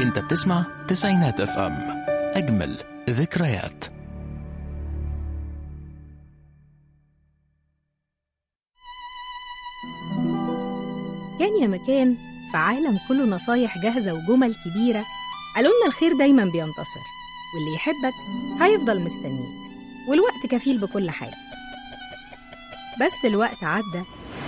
انت بتسمع تسعينات اف ام اجمل ذكريات كان يا مكان في عالم كله نصايح جاهزة وجمل كبيرة قالوا لنا الخير دايما بينتصر واللي يحبك هيفضل مستنيك والوقت كفيل بكل حاجة بس الوقت عدى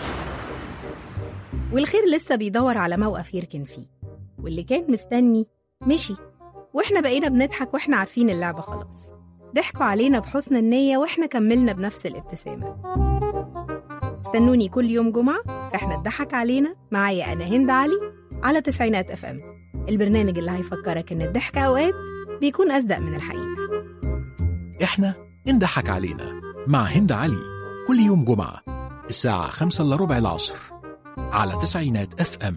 والخير لسه بيدور على موقف يركن فيه واللي كان مستني مشي واحنا بقينا بنضحك واحنا عارفين اللعبة خلاص ضحكوا علينا بحسن النية واحنا كملنا بنفس الابتسامة استنوني كل يوم جمعة فاحنا اتضحك علينا معايا أنا هند علي على تسعينات اف ام البرنامج اللي هيفكرك إن الضحك أوقات بيكون أصدق من الحقيقة احنا انضحك علينا مع هند علي كل يوم جمعة الساعة خمسة إلا ربع العصر على تسعينات اف ام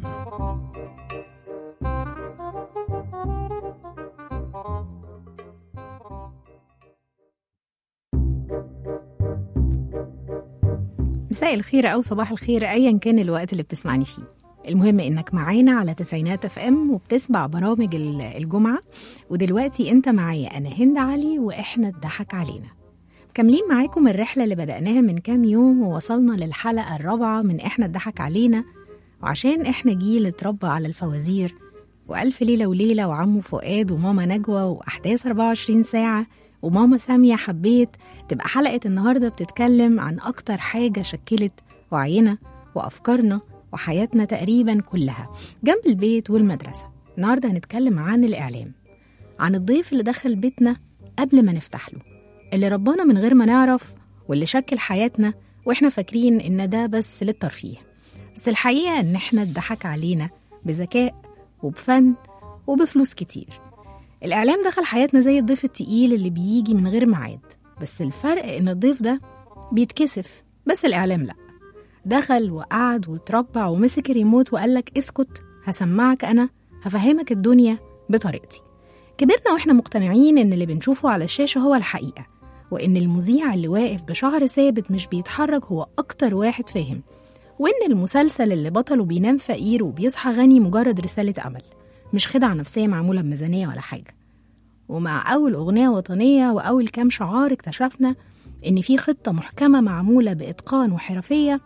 مساء الخير أو صباح الخير أيا كان الوقت اللي بتسمعني فيه المهم إنك معانا على تسعينات اف ام وبتسمع برامج ال- الجمعة ودلوقتي أنت معايا أنا هند علي وإحنا اتضحك علينا مكملين معاكم الرحلة اللي بدأناها من كام يوم ووصلنا للحلقة الرابعة من إحنا اتضحك علينا وعشان إحنا جيل اتربى على الفوازير وألف ليلة وليلة وعمو فؤاد وماما نجوى وأحداث 24 ساعة وماما سامية حبيت تبقى حلقة النهاردة بتتكلم عن أكتر حاجة شكلت وعينا وأفكارنا وحياتنا تقريبا كلها جنب البيت والمدرسة النهاردة هنتكلم عن الإعلام عن الضيف اللي دخل بيتنا قبل ما نفتح له اللي ربانا من غير ما نعرف واللي شكل حياتنا واحنا فاكرين ان ده بس للترفيه بس الحقيقة ان احنا اتضحك علينا بذكاء وبفن وبفلوس كتير الإعلام دخل حياتنا زي الضيف التقيل اللي بيجي من غير ميعاد بس الفرق إن الضيف ده بيتكسف بس الإعلام لأ دخل وقعد وتربع ومسك الريموت وقالك اسكت هسمعك أنا هفهمك الدنيا بطريقتي كبرنا واحنا مقتنعين إن اللي بنشوفه على الشاشة هو الحقيقة وإن المذيع اللي واقف بشعر ثابت مش بيتحرك هو أكتر واحد فاهم وإن المسلسل اللي بطله بينام فقير وبيصحى غني مجرد رسالة أمل مش خدعة نفسية معمولة بميزانية ولا حاجة ومع أول أغنية وطنية وأول كام شعار اكتشفنا إن في خطة محكمة معمولة بإتقان وحرفية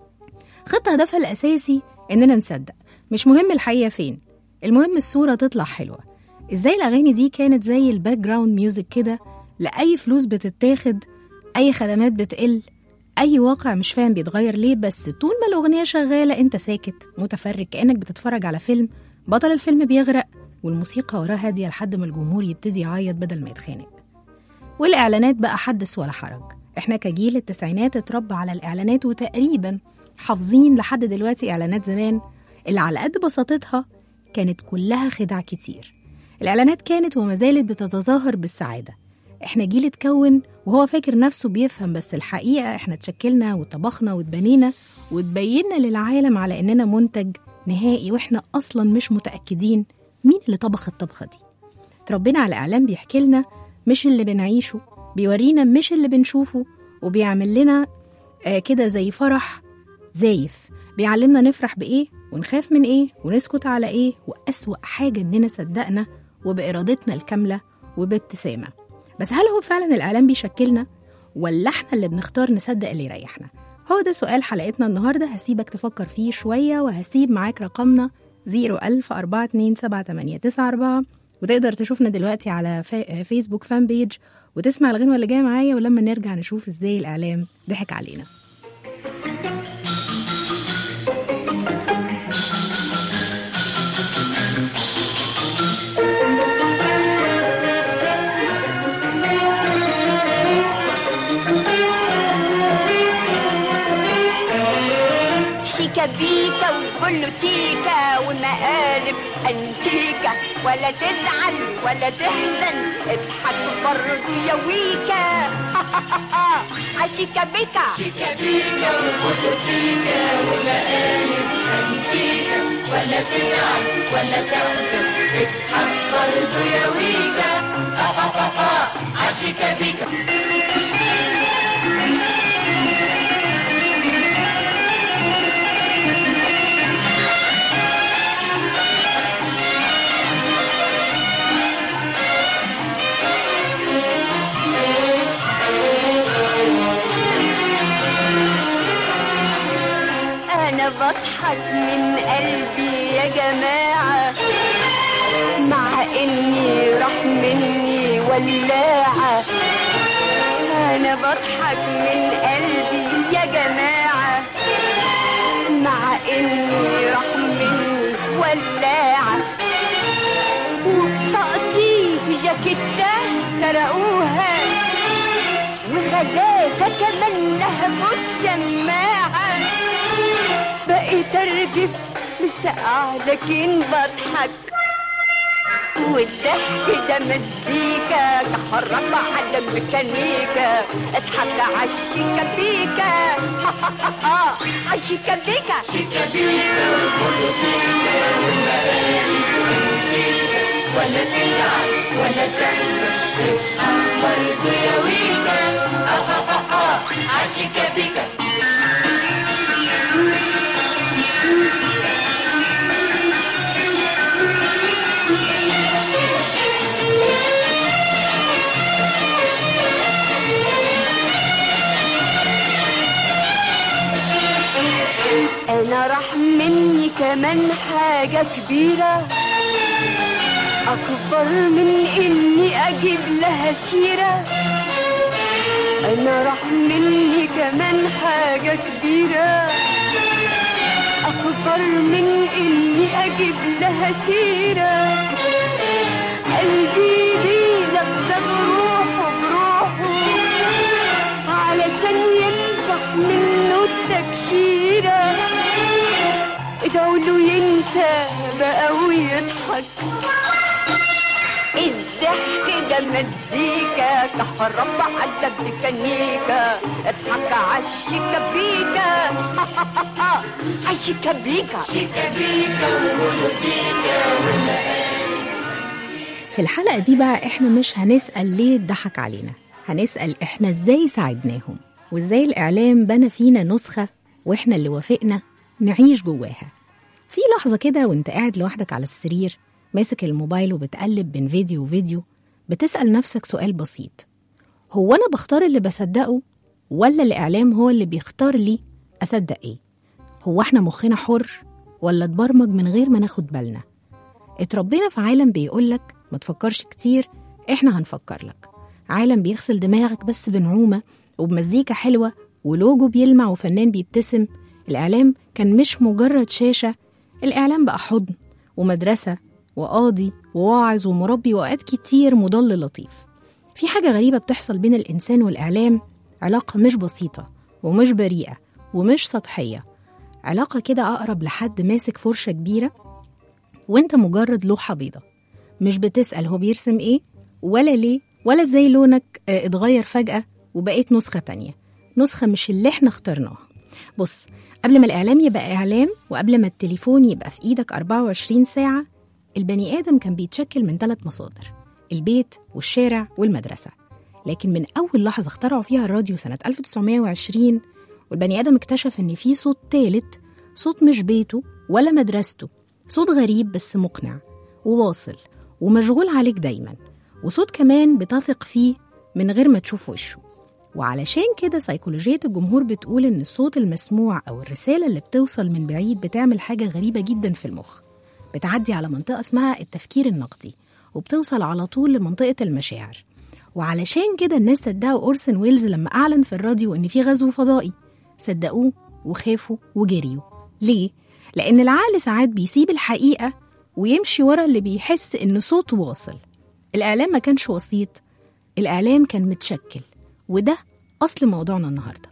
خطة هدفها الأساسي إننا نصدق مش مهم الحقيقة فين المهم الصورة تطلع حلوة إزاي الأغاني دي كانت زي الباك جراوند ميوزك كده لأي فلوس بتتاخد أي خدمات بتقل أي واقع مش فاهم بيتغير ليه بس طول ما الأغنية شغالة أنت ساكت متفرج كأنك بتتفرج على فيلم بطل الفيلم بيغرق والموسيقى وراه هادية لحد ما الجمهور يبتدي يعيط بدل ما يتخانق والإعلانات بقى حدث ولا حرج إحنا كجيل التسعينات اتربى على الإعلانات وتقريبا حافظين لحد دلوقتي إعلانات زمان اللي على قد بساطتها كانت كلها خدع كتير الإعلانات كانت وما زالت بتتظاهر بالسعادة إحنا جيل اتكون وهو فاكر نفسه بيفهم بس الحقيقة إحنا اتشكلنا وطبخنا واتبنينا واتبينا للعالم على إننا منتج نهائي وإحنا أصلا مش متأكدين مين اللي طبخ الطبخة دي اتربينا على إعلام بيحكي لنا مش اللي بنعيشه بيورينا مش اللي بنشوفه وبيعمل لنا آه كده زي فرح زايف بيعلمنا نفرح بإيه ونخاف من إيه ونسكت على إيه وأسوأ حاجة إننا صدقنا وبإرادتنا الكاملة وبابتسامة بس هل هو فعلا الإعلام بيشكلنا ولا إحنا اللي بنختار نصدق اللي يريحنا هو ده سؤال حلقتنا النهاردة هسيبك تفكر فيه شوية وهسيب معاك رقمنا 010427894 وتقدر تشوفنا دلوقتي على فا- فيسبوك فان بيج وتسمع الغنوة اللي جاية معايا ولما نرجع نشوف ازاي الإعلام ضحك علينا شيكا بيكا وبولوتيكا ومقالب انتيكا ولا تزعل ولا تحزن اضحك برضو يا ويكا عشيكا بيكا شيكا بيكا وبولوتيكا ومقالب انتيكا ولا تزعل ولا تحزن اضحك برضو يا ويكا عشيكا بيكا بضحك من قلبي يا جماعة مع إني راح مني ولاعة أنا بضحك من قلبي يا جماعة مع إني راح مني ولاعة وبطاقتي في جاكيتة سرقوها وغلاسة كمان لهبوا الشماعة بقيت أرجف مسقع لكن بضحك والضحك ده مزيكا تحرك على الميكانيكا اضحك عالشيكا بيكا عالشيكا بيكا شيكابيكا وبولوتيكا والمقالب والموسيقى ولا تزعل ولا تحزن اضحك برضه يا ويكا اه اه اه اه عالشيكابيكا انا راح مني كمان حاجة كبيرة اكبر من اني اجيب لها سيرة انا راح مني كمان حاجة كبيرة اكبر من اني اجيب لها سيرة قلبي دي زبزب روحه بروحه علشان يمسح منه التكشيرة ادعوا له ينسى بقى ويضحك الضحك ده مزيكا كهربا على الميكانيكا اضحك عالشيكابيكا عالشيكابيكا شيكابيكا وبولوتيكا في الحلقة دي بقى احنا مش هنسأل ليه اتضحك علينا هنسأل احنا ازاي ساعدناهم وازاي الإعلام بنى فينا نسخة واحنا اللي وافقنا نعيش جواها في لحظة كده وانت قاعد لوحدك على السرير ماسك الموبايل وبتقلب بين فيديو وفيديو بتسأل نفسك سؤال بسيط هو أنا بختار اللي بصدقه ولا الإعلام هو اللي بيختار لي أصدق إيه؟ هو احنا مخنا حر ولا اتبرمج من غير ما ناخد بالنا؟ اتربينا في عالم بيقولك ما تفكرش كتير احنا هنفكر لك عالم بيغسل دماغك بس بنعومة وبمزيكا حلوة ولوجو بيلمع وفنان بيبتسم الإعلام كان مش مجرد شاشة الإعلام بقى حضن ومدرسة وقاضي وواعظ ومربي وأوقات كتير مضل لطيف في حاجة غريبة بتحصل بين الإنسان والإعلام علاقة مش بسيطة ومش بريئة ومش سطحية علاقة كده أقرب لحد ماسك فرشة كبيرة وانت مجرد لوحة بيضة مش بتسأل هو بيرسم ايه ولا ليه ولا ازاي لونك اه، اتغير فجأة وبقيت نسخة تانية نسخة مش اللي احنا اخترناها بص قبل ما الإعلام يبقى إعلام وقبل ما التليفون يبقى في إيدك 24 ساعة البني آدم كان بيتشكل من ثلاث مصادر البيت والشارع والمدرسة لكن من أول لحظة اخترعوا فيها الراديو سنة 1920 والبني آدم اكتشف إن في صوت تالت صوت مش بيته ولا مدرسته صوت غريب بس مقنع وواصل ومشغول عليك دايما وصوت كمان بتثق فيه من غير ما تشوف وشه وعلشان كده سيكولوجية الجمهور بتقول إن الصوت المسموع أو الرسالة اللي بتوصل من بعيد بتعمل حاجة غريبة جدا في المخ بتعدي على منطقة اسمها التفكير النقدي وبتوصل على طول لمنطقة المشاعر وعلشان كده الناس صدقوا أورسن ويلز لما أعلن في الراديو إن في غزو فضائي صدقوه وخافوا وجريوا ليه؟ لأن العقل ساعات بيسيب الحقيقة ويمشي ورا اللي بيحس إن صوته واصل الإعلام ما كانش وسيط الإعلام كان متشكل وده أصل موضوعنا النهاردة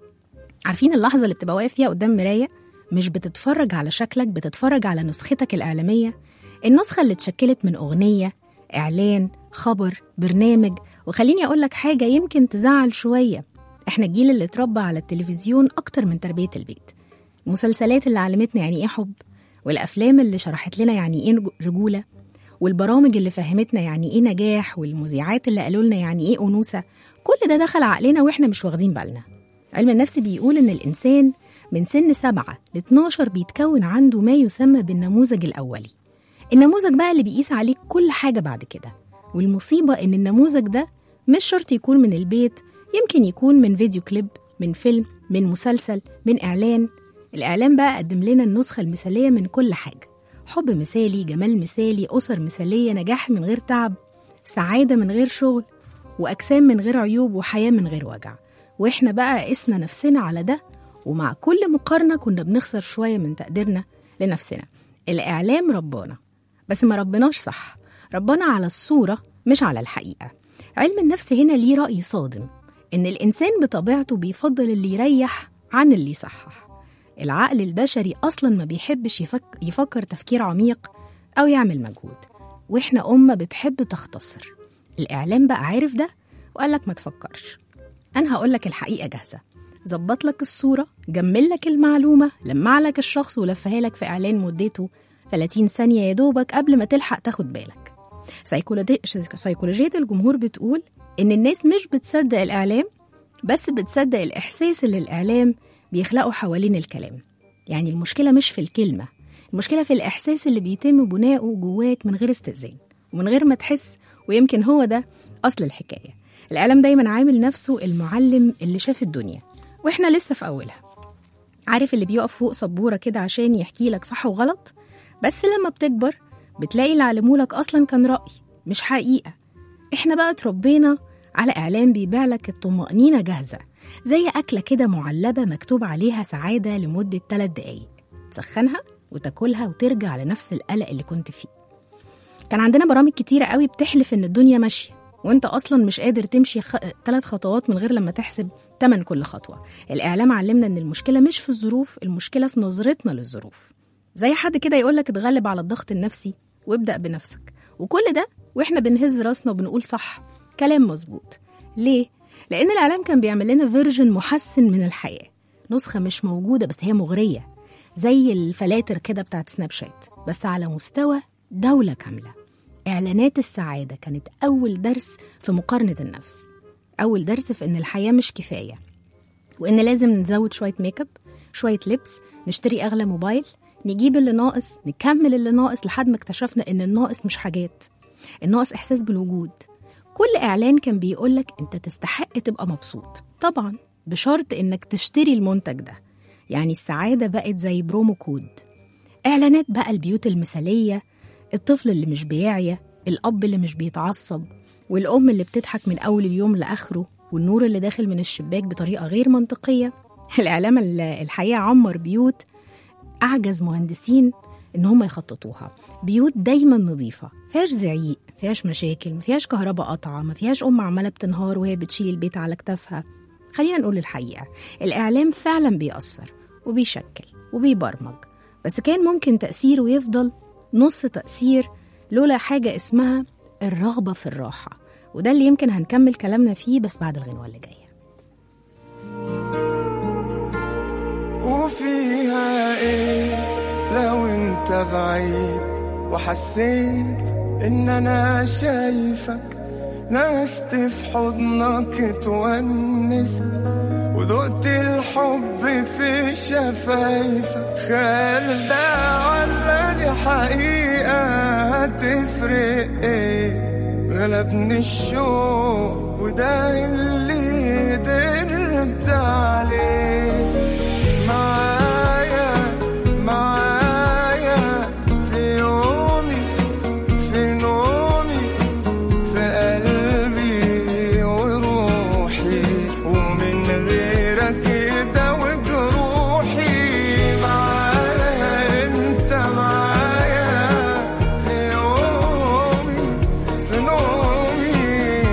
عارفين اللحظة اللي بتبقى واقف فيها قدام مراية مش بتتفرج على شكلك بتتفرج على نسختك الإعلامية النسخة اللي اتشكلت من أغنية إعلان خبر برنامج وخليني أقول لك حاجة يمكن تزعل شوية إحنا الجيل اللي اتربى على التلفزيون أكتر من تربية البيت المسلسلات اللي علمتنا يعني إيه حب والأفلام اللي شرحت لنا يعني إيه رجولة والبرامج اللي فهمتنا يعني إيه نجاح والمذيعات اللي قالوا لنا يعني إيه أنوثة كل ده دخل عقلنا وإحنا مش واخدين بالنا علم النفس بيقول إن الإنسان من سن سبعة ل 12 بيتكون عنده ما يسمى بالنموذج الأولي النموذج بقى اللي بيقيس عليك كل حاجة بعد كده والمصيبة إن النموذج ده مش شرط يكون من البيت يمكن يكون من فيديو كليب من فيلم من مسلسل من إعلان الإعلام بقى قدم لنا النسخة المثالية من كل حاجة حب مثالي جمال مثالي أسر مثالية نجاح من غير تعب سعادة من غير شغل وأجسام من غير عيوب وحياة من غير وجع وإحنا بقى قسنا نفسنا على ده ومع كل مقارنة كنا بنخسر شوية من تقديرنا لنفسنا الإعلام ربانا بس ما ربناش صح ربنا على الصورة مش على الحقيقة علم النفس هنا ليه رأي صادم إن الإنسان بطبيعته بيفضل اللي يريح عن اللي يصحح العقل البشري أصلا ما بيحبش يفك يفكر تفكير عميق أو يعمل مجهود وإحنا أمة بتحب تختصر الإعلام بقى عارف ده وقال لك ما تفكرش أنا هقول لك الحقيقة جاهزة ظبط لك الصورة جمل لك المعلومة لمع لك الشخص ولفها لك في إعلان مدته 30 ثانية يا دوبك قبل ما تلحق تاخد بالك سيكولوجي- سيكولوجية الجمهور بتقول إن الناس مش بتصدق الإعلام بس بتصدق الإحساس اللي الإعلام بيخلقه حوالين الكلام يعني المشكلة مش في الكلمة المشكلة في الإحساس اللي بيتم بناؤه جواك من غير استئذان ومن غير ما تحس ويمكن هو ده أصل الحكاية الإعلام دايما عامل نفسه المعلم اللي شاف الدنيا وإحنا لسه في أولها عارف اللي بيقف فوق سبورة كده عشان يحكي لك صح وغلط بس لما بتكبر بتلاقي اللي علمولك أصلا كان رأي مش حقيقة إحنا بقى اتربينا على إعلام بيبيع لك الطمأنينة جاهزة زي أكلة كده معلبة مكتوب عليها سعادة لمدة 3 دقايق تسخنها وتاكلها وترجع لنفس القلق اللي كنت فيه كان عندنا برامج كتيرة قوي بتحلف إن الدنيا ماشية وانت اصلا مش قادر تمشي خ... ثلاث خطوات من غير لما تحسب تمن كل خطوه الاعلام علمنا ان المشكله مش في الظروف المشكله في نظرتنا للظروف زي حد كده يقولك اتغلب على الضغط النفسي وابدا بنفسك وكل ده واحنا بنهز راسنا وبنقول صح كلام مظبوط ليه لان الاعلام كان بيعمل لنا فيرجن محسن من الحياه نسخه مش موجوده بس هي مغريه زي الفلاتر كده بتاعت سناب شات بس على مستوى دوله كامله إعلانات السعادة كانت أول درس في مقارنة النفس أول درس في إن الحياة مش كفاية وإن لازم نزود شوية ميك اب شوية لبس نشتري أغلى موبايل نجيب اللي ناقص نكمل اللي ناقص لحد ما اكتشفنا إن الناقص مش حاجات الناقص إحساس بالوجود كل إعلان كان بيقولك أنت تستحق تبقى مبسوط طبعا بشرط إنك تشتري المنتج ده يعني السعادة بقت زي برومو كود إعلانات بقى البيوت المثالية الطفل اللي مش بيعيا الأب اللي مش بيتعصب والأم اللي بتضحك من أول اليوم لآخره والنور اللي داخل من الشباك بطريقة غير منطقية الإعلام ال- الحقيقة عمر بيوت أعجز مهندسين إن هم يخططوها بيوت دايما نظيفة فيهاش زعيق فيهاش مشاكل مفيهاش كهرباء قطعة مفيهاش أم عمالة بتنهار وهي بتشيل البيت على كتافها خلينا نقول الحقيقة الإعلام فعلا بيأثر وبيشكل وبيبرمج بس كان ممكن تأثيره يفضل نص تأثير لولا حاجة اسمها الرغبة في الراحة وده اللي يمكن هنكمل كلامنا فيه بس بعد الغنوة اللي جاية وفيها ايه لو انت بعيد وحسيت ان انا شايفك نست في حضنك اتونست ودقت الحب في شفايفك خيال ده ولا دي حقيقة هتفرق ايه غلبني الشوق وده اللي قدرت عليه معايا معايا في يومي في نومي في قلبي وروحي ومن غيرك كده وجروحي معايا انت معايا في يومي في نومي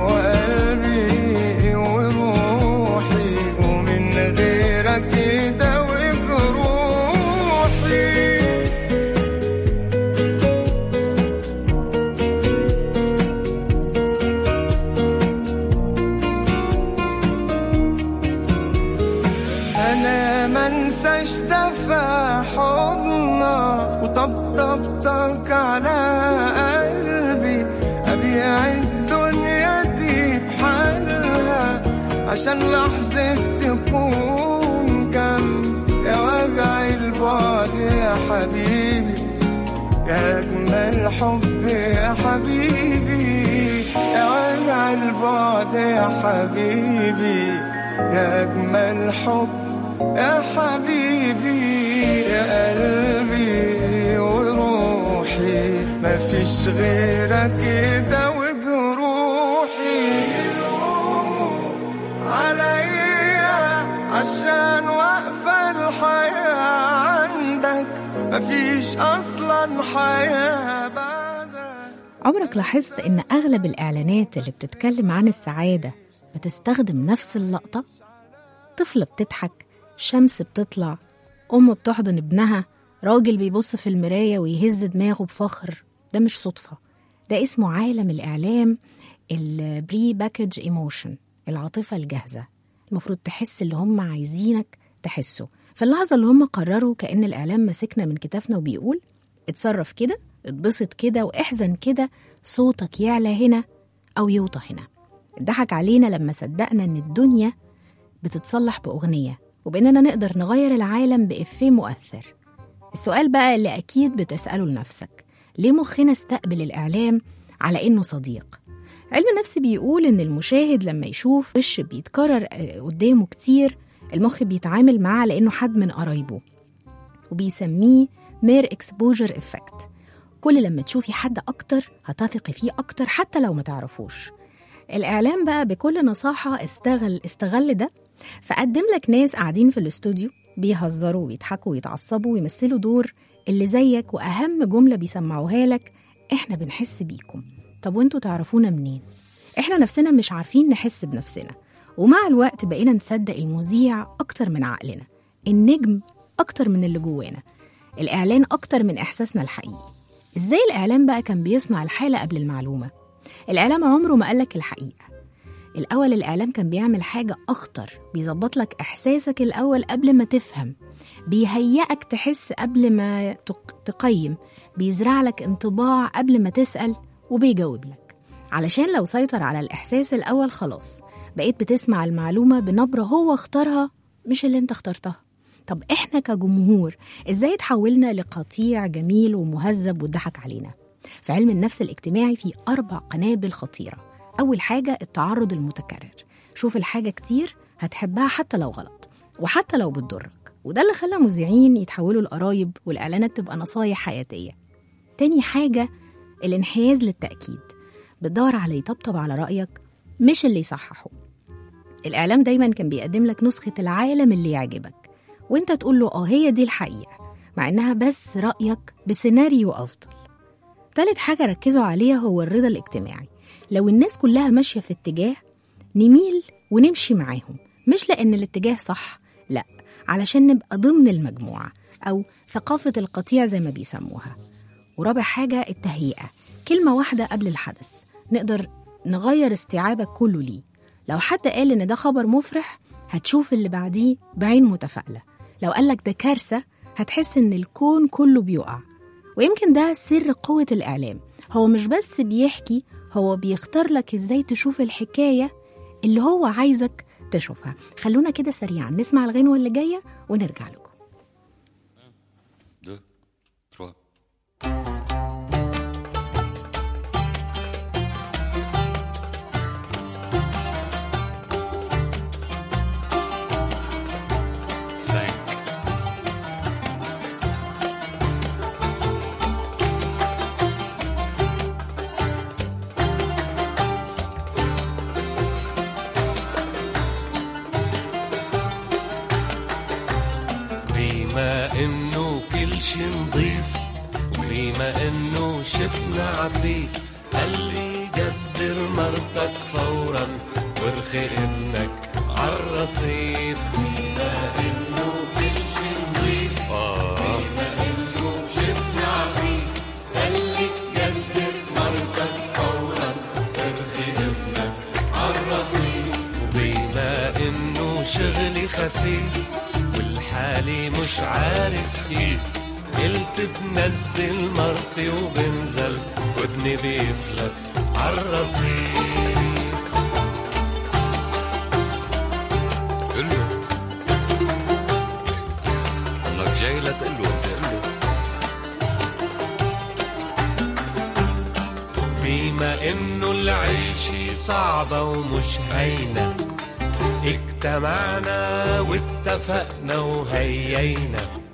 وقلبي وروحي ومن غيرك كده وجروحي انا منساش دفع حضنك وطبطبتك على قلبي ابيع الدنيا دي بحالها عشان لحظة تكون جنب يا وجع البعد يا حبيبي يا أجمل حب يا حبيبي يا وجع البعد يا حبيبي يا أجمل حب يا حبيبي لي يا قلبي وروحي ما فيش غيرك كده وجروحي يلوموا عليا عشان واقفة الحياة عندك مفيش أصلا حياة بعدك عمرك لاحظت إن أغلب الإعلانات اللي بتتكلم عن السعادة بتستخدم نفس اللقطة؟ طفلة بتضحك شمس بتطلع أم بتحضن ابنها راجل بيبص في المراية ويهز دماغه بفخر ده مش صدفة ده اسمه عالم الإعلام البري باكج ايموشن العاطفة الجاهزة المفروض تحس اللي هم عايزينك تحسه في اللحظة اللي هم قرروا كأن الإعلام ماسكنا من كتافنا وبيقول اتصرف كده اتبسط كده واحزن كده صوتك يعلى هنا أو يوطى هنا اتضحك علينا لما صدقنا إن الدنيا بتتصلح بأغنية وبإننا نقدر نغير العالم بإفيه مؤثر السؤال بقى اللي أكيد بتسأله لنفسك ليه مخنا استقبل الإعلام على إنه صديق؟ علم النفس بيقول إن المشاهد لما يشوف وش بيتكرر آه، قدامه كتير المخ بيتعامل معاه على إنه حد من قرايبه وبيسميه مير اكسبوجر افكت كل لما تشوفي حد أكتر هتثقي فيه أكتر حتى لو ما تعرفوش الإعلام بقى بكل نصاحة استغل استغل ده فقدم لك ناس قاعدين في الاستوديو بيهزروا ويضحكوا ويتعصبوا ويمثلوا دور اللي زيك وأهم جملة بيسمعوها لك إحنا بنحس بيكم طب وانتوا تعرفونا منين؟ إحنا نفسنا مش عارفين نحس بنفسنا ومع الوقت بقينا نصدق المذيع أكتر من عقلنا النجم أكتر من اللي جوانا الإعلان أكتر من إحساسنا الحقيقي إزاي الإعلام بقى كان بيصنع الحالة قبل المعلومة؟ الإعلام عمره ما قالك الحقيقة الأول الإعلام كان بيعمل حاجة أخطر بيظبط لك إحساسك الأول قبل ما تفهم بيهيئك تحس قبل ما تق- تقيم بيزرع لك انطباع قبل ما تسأل وبيجاوب لك علشان لو سيطر على الإحساس الأول خلاص بقيت بتسمع المعلومة بنبرة هو اختارها مش اللي انت اخترتها طب احنا كجمهور ازاي تحولنا لقطيع جميل ومهذب وضحك علينا في علم النفس الاجتماعي في أربع قنابل خطيرة أول حاجة التعرض المتكرر شوف الحاجة كتير هتحبها حتى لو غلط وحتى لو بتضرك وده اللي خلى مذيعين يتحولوا لقرايب والإعلانات تبقى نصايح حياتية تاني حاجة الانحياز للتأكيد بتدور على يطبطب على رأيك مش اللي يصححه الإعلام دايما كان بيقدم لك نسخة العالم اللي يعجبك وانت تقول له اه هي دي الحقيقة مع انها بس رأيك بسيناريو أفضل تالت حاجة ركزوا عليها هو الرضا الاجتماعي لو الناس كلها ماشية في اتجاه نميل ونمشي معاهم مش لأن الاتجاه صح لا علشان نبقى ضمن المجموعة أو ثقافة القطيع زي ما بيسموها ورابع حاجة التهيئة كلمة واحدة قبل الحدث نقدر نغير استيعابك كله ليه لو حد قال إن ده خبر مفرح هتشوف اللي بعديه بعين متفائلة لو قالك ده كارثة هتحس إن الكون كله بيقع ويمكن ده سر قوة الإعلام هو مش بس بيحكي هو بيختار لك إزاي تشوف الحكاية اللي هو عايزك تشوفها خلونا كده سريعا نسمع الغنوة اللي جاية ونرجع لكم deux, trois. Cinq. بما انه كل شي نضيف وبما انه شفنا عفيف قال لي قصدر مرتك فورا وارخي انك عالرصيف بما انه كل شي نضيف بما انه شفنا عفيف قال لي قصدر مرتك فورا وارخي ابنك عالرصيف وبما انه شغلي خفيف والحالي مش عارف كيف قلت بنزل مرتي وبنزل ودني بيفلت عالرصيف قل له انك جاي لتقول له انت قل له بما انه العيشة صعبة ومش هينة اجتمعنا واتفقنا وهيينا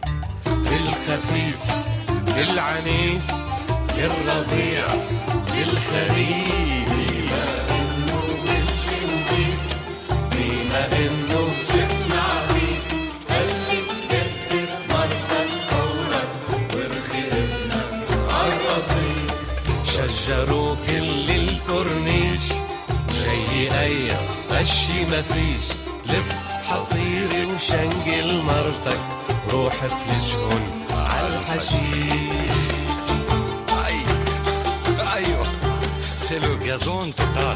الخفيف للعنيف للربيع للخريف بما انه قرش نضيف بما انه سفن عفيف قلب جسد مرتك فورا وارخي ابنك عالرصيف شجروا كل الكورنيش جاي ايام مشي مفيش لف حصيري وشنجل مرتك روح فلشهن عالحشيش اي ايوه سي لو غازون توتال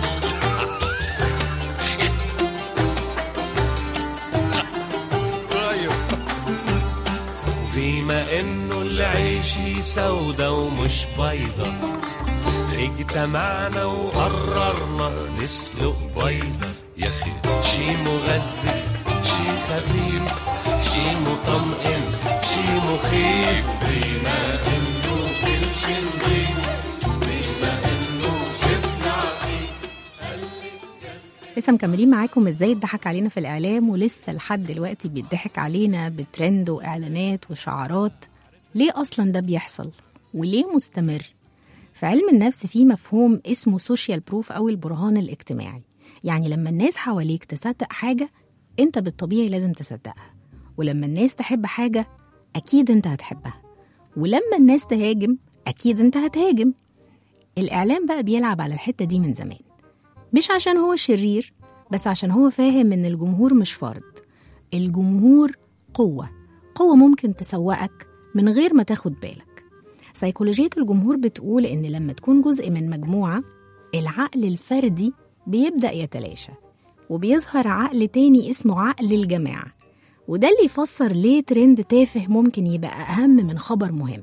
ايوه بما انه العيش سودا ومش بيضة اجتمعنا وقررنا نسلق بيضة يا اخي شي مغذي شي خفيف شي مطمئن شي مخيف بما انه كل شي نضيف بما انه شفنا عفيف لسه مكملين معاكم ازاي اتضحك علينا في الاعلام ولسه لحد دلوقتي بيضحك علينا بترند واعلانات وشعارات ليه اصلا ده بيحصل وليه مستمر في علم النفس في مفهوم اسمه سوشيال بروف او البرهان الاجتماعي يعني لما الناس حواليك تصدق حاجه انت بالطبيعي لازم تصدقها ولما الناس تحب حاجه اكيد انت هتحبها ولما الناس تهاجم اكيد انت هتهاجم الاعلام بقى بيلعب على الحته دي من زمان مش عشان هو شرير بس عشان هو فاهم ان الجمهور مش فرد الجمهور قوة قوة ممكن تسوقك من غير ما تاخد بالك سيكولوجية الجمهور بتقول ان لما تكون جزء من مجموعة العقل الفردي بيبدأ يتلاشى وبيظهر عقل تاني اسمه عقل الجماعة وده اللي يفسر ليه ترند تافه ممكن يبقى أهم من خبر مهم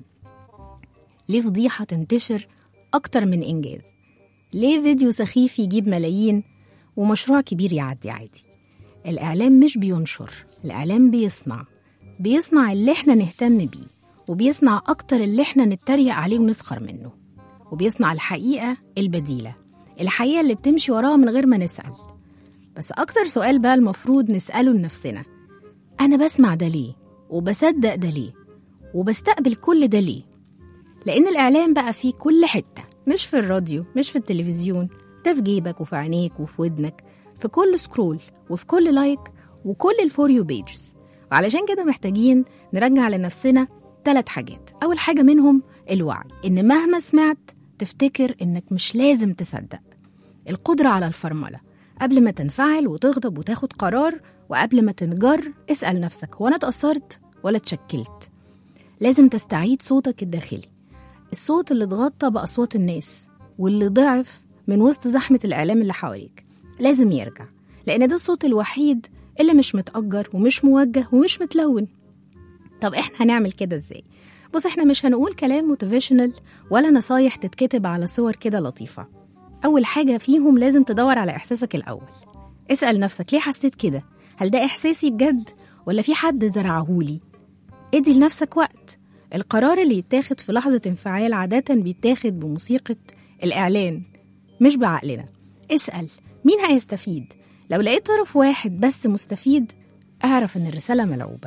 ليه فضيحة تنتشر أكتر من إنجاز ليه فيديو سخيف يجيب ملايين ومشروع كبير يعدي عادي الإعلام مش بينشر الإعلام بيصنع بيصنع اللي احنا نهتم بيه وبيصنع أكتر اللي احنا نتريق عليه ونسخر منه وبيصنع الحقيقة البديلة الحقيقة اللي بتمشي وراها من غير ما نسأل بس أكتر سؤال بقى المفروض نسأله لنفسنا أنا بسمع ده ليه وبصدق ده ليه وبستقبل كل ده ليه لأن الإعلام بقى فيه كل حتة مش في الراديو مش في التلفزيون ده في جيبك وفي عينيك وفي ودنك في كل سكرول وفي كل لايك وكل الفور يو بيجز وعلشان كده محتاجين نرجع لنفسنا ثلاث حاجات أول حاجة منهم الوعي إن مهما سمعت تفتكر إنك مش لازم تصدق القدرة على الفرملة قبل ما تنفعل وتغضب وتاخد قرار وقبل ما تنجر اسأل نفسك هو أنا اتأثرت ولا اتشكلت لازم تستعيد صوتك الداخلي الصوت اللي اتغطى بأصوات الناس واللي ضعف من وسط زحمة الإعلام اللي حواليك لازم يرجع لأن ده الصوت الوحيد اللي مش متأجر ومش موجه ومش متلون طب احنا هنعمل كده ازاي؟ بص احنا مش هنقول كلام موتيفيشنال ولا نصايح تتكتب على صور كده لطيفة أول حاجة فيهم لازم تدور على إحساسك الأول اسأل نفسك ليه حسيت كده؟ هل ده إحساسي بجد ولا في حد زرعهولي؟ ادي لنفسك وقت القرار اللي يتاخد في لحظة انفعال عادة بيتاخد بموسيقى الإعلان مش بعقلنا اسأل مين هيستفيد؟ لو لقيت طرف واحد بس مستفيد اعرف إن الرسالة ملعوبة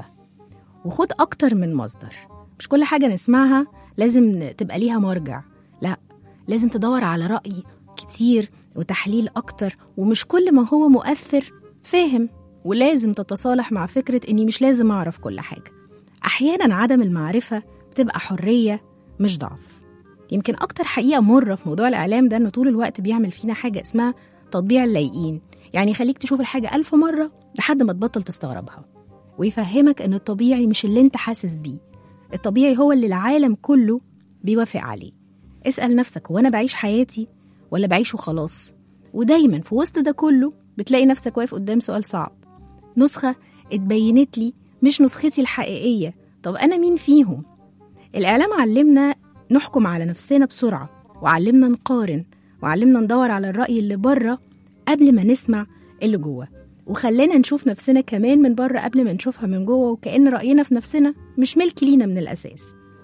وخد أكتر من مصدر مش كل حاجة نسمعها لازم تبقى ليها مرجع لا لازم تدور على رأي كتير وتحليل أكتر ومش كل ما هو مؤثر فاهم ولازم تتصالح مع فكرة إني مش لازم أعرف كل حاجة أحيانا عدم المعرفة بتبقى حرية مش ضعف يمكن أكتر حقيقة مرة في موضوع الإعلام ده إنه طول الوقت بيعمل فينا حاجة اسمها تطبيع اللايقين يعني يخليك تشوف الحاجة ألف مرة لحد ما تبطل تستغربها ويفهمك إن الطبيعي مش اللي أنت حاسس بيه الطبيعي هو اللي العالم كله بيوافق عليه اسأل نفسك هو أنا بعيش حياتي ولا بعيش وخلاص ودايما في وسط ده كله بتلاقي نفسك واقف قدام سؤال صعب نسخة اتبينت لي مش نسختي الحقيقية طب أنا مين فيهم؟ الإعلام علمنا نحكم على نفسنا بسرعة وعلمنا نقارن وعلمنا ندور على الرأي اللي بره قبل ما نسمع اللي جوه وخلانا نشوف نفسنا كمان من بره قبل ما نشوفها من جوه وكأن رأينا في نفسنا مش ملك لينا من الأساس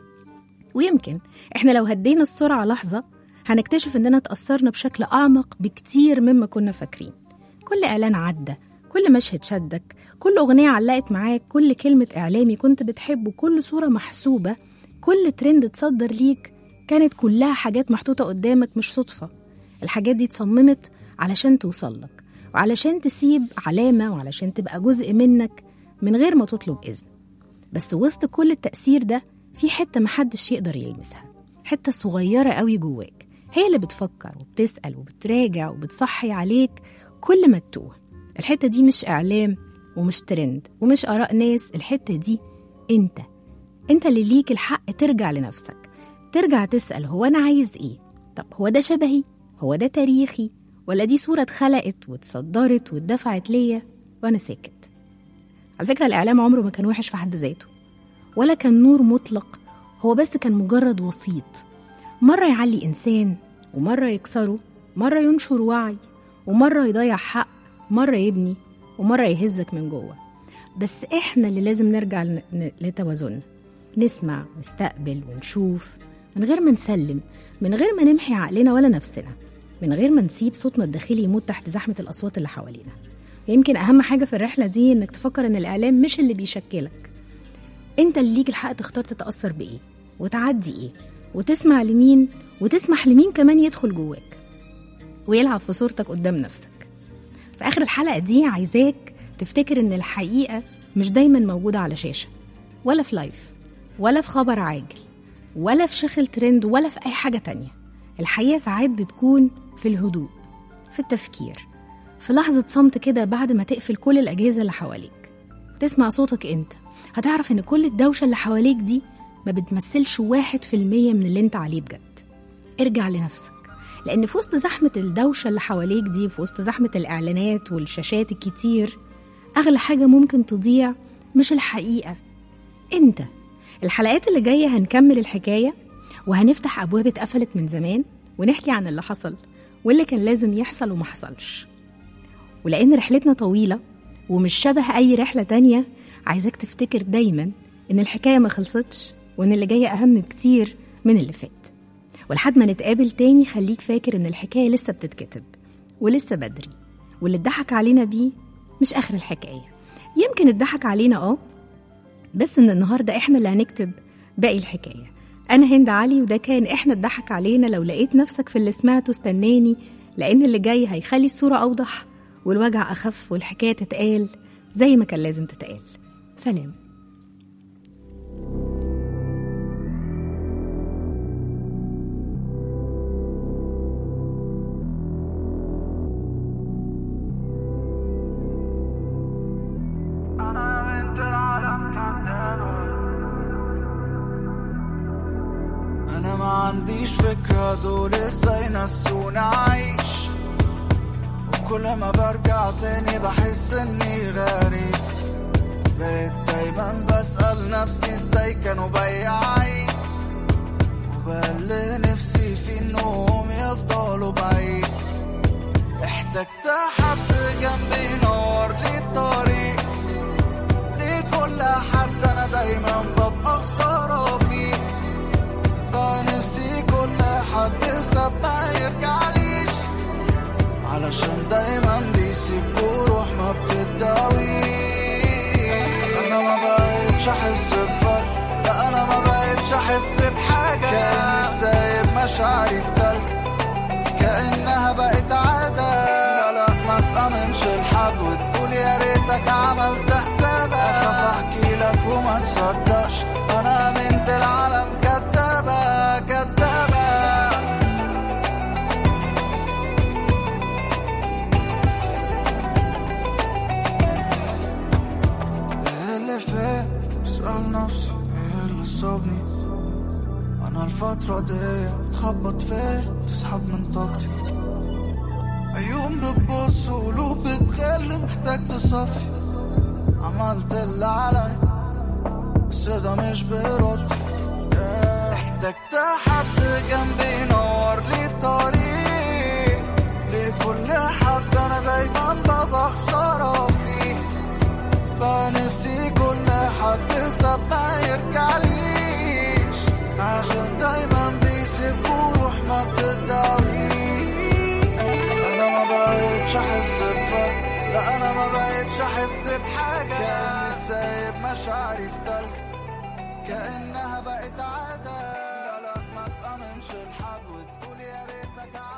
ويمكن احنا لو هدينا السرعة لحظة هنكتشف اننا اتأثرنا بشكل أعمق بكتير مما كنا فاكرين كل إعلان عدى كل مشهد شدك كل أغنية علقت معاك كل كلمة إعلامي كنت بتحبه كل صورة محسوبة كل ترند اتصدر ليك كانت كلها حاجات محطوطة قدامك مش صدفة الحاجات دي اتصممت علشان توصلك وعلشان تسيب علامة وعلشان تبقى جزء منك من غير ما تطلب إذن بس وسط كل التأثير ده في حتة محدش يقدر يلمسها حتة صغيرة قوي جواك هي اللي بتفكر وبتسأل وبتراجع وبتصحي عليك كل ما تتوه الحتة دي مش إعلام ومش ترند ومش آراء ناس الحتة دي أنت أنت اللي ليك الحق ترجع لنفسك ترجع تسأل هو أنا عايز إيه طب هو ده شبهي هو ده تاريخي ولا دي صورة اتخلقت واتصدرت واتدفعت ليا وأنا ساكت على فكرة الإعلام عمره ما كان وحش في حد ذاته ولا كان نور مطلق هو بس كان مجرد وسيط مرة يعلي إنسان ومرة يكسره مرة ينشر وعي ومرة يضيع حق مرة يبني ومرة يهزك من جوه بس إحنا اللي لازم نرجع ل- ن- لتوازننا نسمع نستقبل ونشوف من غير ما نسلم من غير ما نمحي عقلنا ولا نفسنا من غير ما نسيب صوتنا الداخلي يموت تحت زحمة الأصوات اللي حوالينا يمكن أهم حاجة في الرحلة دي إنك تفكر إن الإعلام مش اللي بيشكلك انت اللي ليك الحق تختار تتأثر بإيه وتعدي إيه وتسمع لمين وتسمح لمين كمان يدخل جواك ويلعب في صورتك قدام نفسك في آخر الحلقة دي عايزاك تفتكر إن الحقيقة مش دايما موجودة على شاشة ولا في لايف ولا في خبر عاجل ولا في شغل ترند ولا في أي حاجة تانية الحقيقة ساعات بتكون في الهدوء في التفكير في لحظة صمت كده بعد ما تقفل كل الأجهزة اللي حواليك تسمع صوتك انت هتعرف ان كل الدوشة اللي حواليك دي ما بتمثلش واحد في المية من اللي انت عليه بجد ارجع لنفسك لأن في وسط زحمة الدوشة اللي حواليك دي في وسط زحمة الإعلانات والشاشات الكتير أغلى حاجة ممكن تضيع مش الحقيقة انت الحلقات اللي جاية هنكمل الحكاية وهنفتح أبواب اتقفلت من زمان ونحكي عن اللي حصل واللي كان لازم يحصل وما حصلش ولأن رحلتنا طويلة ومش شبه أي رحلة تانية عايزاك تفتكر دايما إن الحكاية ما خلصتش وإن اللي جاي أهم بكتير من اللي فات ولحد ما نتقابل تاني خليك فاكر إن الحكاية لسه بتتكتب ولسه بدري واللي اتضحك علينا بيه مش آخر الحكاية يمكن اتضحك علينا اه بس من النهاردة احنا اللي هنكتب باقي الحكاية أنا هند علي وده كان احنا اتضحك علينا لو لقيت نفسك في اللي سمعته استناني لأن اللي جاي هيخلي الصورة أوضح والوجع أخف والحكاية تتقال زي ما كان لازم تتقال سلام انا ما عنديش فكرة دول ازاي نسوني اعيش وكل ما برجع تاني بحس اني غريب بقيت دايما بسأل نفسي ازاي كانوا بياعين وبقل نفسي في انهم يفضلوا بعيد احتجت حد جنبي ينور لي الطريق لكل حد انا دايما ببقى خسارة فيه بقى نفسي كل حد ساب ما يرجعليش علشان دايما بيسيب جروح ما بتداويش انا ما بقتش احس بفرق لا انا ما بقتش احس بحاجة كأني سايب مشاعري في تلج كأنها بقت عادة لا لا ما تأمنش لحد وتقول يا ريتك عملت حسابك أخاف أحكي لك وما تصدقش أنا بنت العالم كدابة كدابة إيه اللي فات بسأل نفسي إيه اللي صابني أنا الفترة دي بتخبط فيا بتسحب من طاقتي عيون بتبص وقلوب بتخلي محتاج تصفي عملت اللي عليا بس ده مش بيرد إيه، احتجت حد جنبي ينور لي الطريق لكل حد انا دايما ببقى خسارة فيه بقى نفسي كل حد ساب ما يرجعليش عشان دايما بيسيب جروح ما بتداويش انا ما بقتش احس بفرق لا انا ما بقتش احس بحاجة كأني سايب مشاعري في تلج كأنها بقت عادة لا لا ما تأمنش لحد وتقول يا ريتك